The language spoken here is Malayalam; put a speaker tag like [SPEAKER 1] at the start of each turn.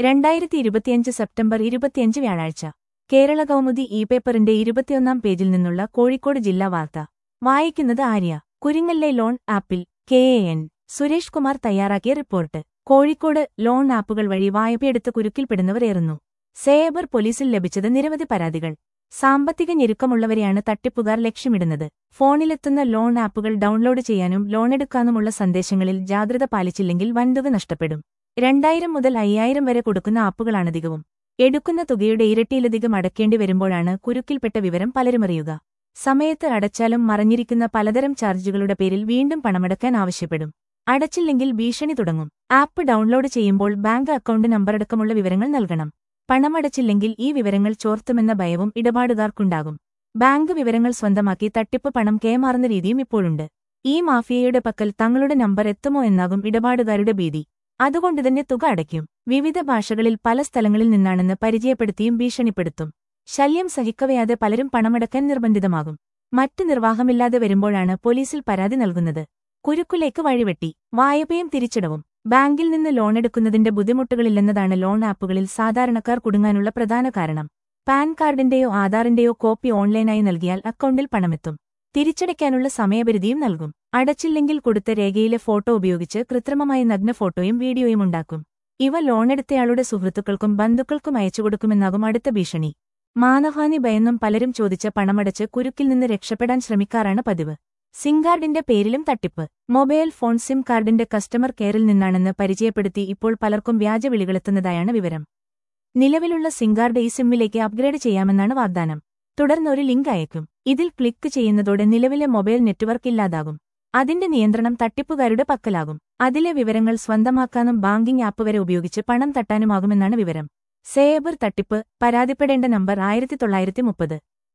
[SPEAKER 1] രണ്ടായിരത്തി ഇരുപത്തിയഞ്ച് സെപ്റ്റംബർ ഇരുപത്തിയഞ്ച് വ്യാഴാഴ്ച കേരള കൗമുദി ഇ പേപ്പറിന്റെ ഇരുപത്തിയൊന്നാം പേജിൽ നിന്നുള്ള കോഴിക്കോട് ജില്ലാ വാർത്ത വായിക്കുന്നത് ആര്യ കുരിങ്ങല്ലെ ലോൺ ആപ്പിൽ K A N Suresh Kumar തയ്യാറാക്കിയ റിപ്പോർട്ട് കോഴിക്കോട് ലോൺ ആപ്പുകൾ വഴി വായ്പയെടുത്ത് കുരുക്കിൽപ്പെടുന്നവരേറുന്നു സേബർ പോലീസിൽ ലഭിച്ചത് നിരവധി പരാതികൾ സാമ്പത്തിക ഞെരുക്കമുള്ളവരെയാണ് തട്ടിപ്പുകാർ ലക്ഷ്യമിടുന്നത് ഫോണിലെത്തുന്ന ലോൺ ആപ്പുകൾ ഡൗൺലോഡ് ചെയ്യാനും ലോണെടുക്കാനുമുള്ള സന്ദേശങ്ങളിൽ ജാഗ്രത പാലിച്ചില്ലെങ്കിൽ വൻതുക നഷ്ടപ്പെടും രണ്ടായിരം മുതൽ അയ്യായിരം വരെ കൊടുക്കുന്ന ആപ്പുകളാണധികവും എടുക്കുന്ന തുകയുടെ ഇരട്ടിയിലധികം അടക്കേണ്ടി വരുമ്പോഴാണ് കുരുക്കിൽപ്പെട്ട വിവരം പലരുമറിയുക സമയത്ത് അടച്ചാലും മറഞ്ഞിരിക്കുന്ന പലതരം ചാർജുകളുടെ പേരിൽ വീണ്ടും പണമടക്കാൻ ആവശ്യപ്പെടും അടച്ചില്ലെങ്കിൽ ഭീഷണി തുടങ്ങും ആപ്പ് ഡൗൺലോഡ് ചെയ്യുമ്പോൾ ബാങ്ക് അക്കൗണ്ട് നമ്പറടക്കമുള്ള വിവരങ്ങൾ നൽകണം പണമടച്ചില്ലെങ്കിൽ ഈ വിവരങ്ങൾ ചോർത്തുമെന്ന ഭയവും ഇടപാടുകാർക്കുണ്ടാകും ബാങ്ക് വിവരങ്ങൾ സ്വന്തമാക്കി തട്ടിപ്പ് പണം കൈമാറുന്ന രീതിയും ഇപ്പോഴുണ്ട് ഈ മാഫിയയുടെ പക്കൽ തങ്ങളുടെ നമ്പർ എത്തുമോ എന്നാകും ഇടപാടുകാരുടെ ഭീതി അതുകൊണ്ടുതന്നെ തുക അടയ്ക്കും വിവിധ ഭാഷകളിൽ പല സ്ഥലങ്ങളിൽ നിന്നാണെന്ന് പരിചയപ്പെടുത്തിയും ഭീഷണിപ്പെടുത്തും ശല്യം സഹിക്കവയാതെ പലരും പണമടക്കാൻ നിർബന്ധിതമാകും മറ്റ് നിർവാഹമില്ലാതെ വരുമ്പോഴാണ് പോലീസിൽ പരാതി നൽകുന്നത് കുരുക്കുലേക്ക് വഴിവെട്ടി വായ്പയും തിരിച്ചടവും ബാങ്കിൽ നിന്ന് ലോണെടുക്കുന്നതിന്റെ ബുദ്ധിമുട്ടുകളില്ലെന്നതാണ് ലോൺ ആപ്പുകളിൽ സാധാരണക്കാർ കുടുങ്ങാനുള്ള പ്രധാന കാരണം പാൻ കാർഡിന്റെയോ ആധാറിന്റെയോ കോപ്പി ഓൺലൈനായി നൽകിയാൽ അക്കൗണ്ടിൽ പണമെത്തും തിരിച്ചടയ്ക്കാനുള്ള സമയപരിധിയും നൽകും അടച്ചില്ലെങ്കിൽ കൊടുത്ത രേഖയിലെ ഫോട്ടോ ഉപയോഗിച്ച് കൃത്രിമമായ നഗ്ന ഫോട്ടോയും വീഡിയോയും ഉണ്ടാക്കും ഇവ ലോണെടുത്തയാളുടെ സുഹൃത്തുക്കൾക്കും ബന്ധുക്കൾക്കും അയച്ചുകൊടുക്കുമെന്നാകും അടുത്ത ഭീഷണി മാനഹാനി ഭയന്നും പലരും ചോദിച്ച പണമടച്ച് കുരുക്കിൽ നിന്ന് രക്ഷപ്പെടാൻ ശ്രമിക്കാറാണ് പതിവ് സിം കാർഡിന്റെ പേരിലും തട്ടിപ്പ് മൊബൈൽ ഫോൺ സിം കാർഡിന്റെ കസ്റ്റമർ കെയറിൽ നിന്നാണെന്ന് പരിചയപ്പെടുത്തി ഇപ്പോൾ പലർക്കും വ്യാജ വിളികളെത്തുന്നതായാണ് വിവരം നിലവിലുള്ള സിം കാർഡ് ഈ സിമ്മിലേക്ക് അപ്ഗ്രേഡ് ചെയ്യാമെന്നാണ് വാഗ്ദാനം തുടർന്ന് ഒരു ലിങ്ക് അയക്കും ഇതിൽ ക്ലിക്ക് ചെയ്യുന്നതോടെ നിലവിലെ മൊബൈൽ നെറ്റ്വർക്ക് ഇല്ലാതാകും അതിന്റെ നിയന്ത്രണം തട്ടിപ്പുകാരുടെ പക്കലാകും അതിലെ വിവരങ്ങൾ സ്വന്തമാക്കാനും ബാങ്കിംഗ് ആപ്പ് വരെ ഉപയോഗിച്ച് പണം തട്ടാനുമാകുമെന്നാണ് വിവരം സേബർ തട്ടിപ്പ് പരാതിപ്പെടേണ്ട നമ്പർ ആയിരത്തി തൊള്ളായിരത്തി മുപ്പത്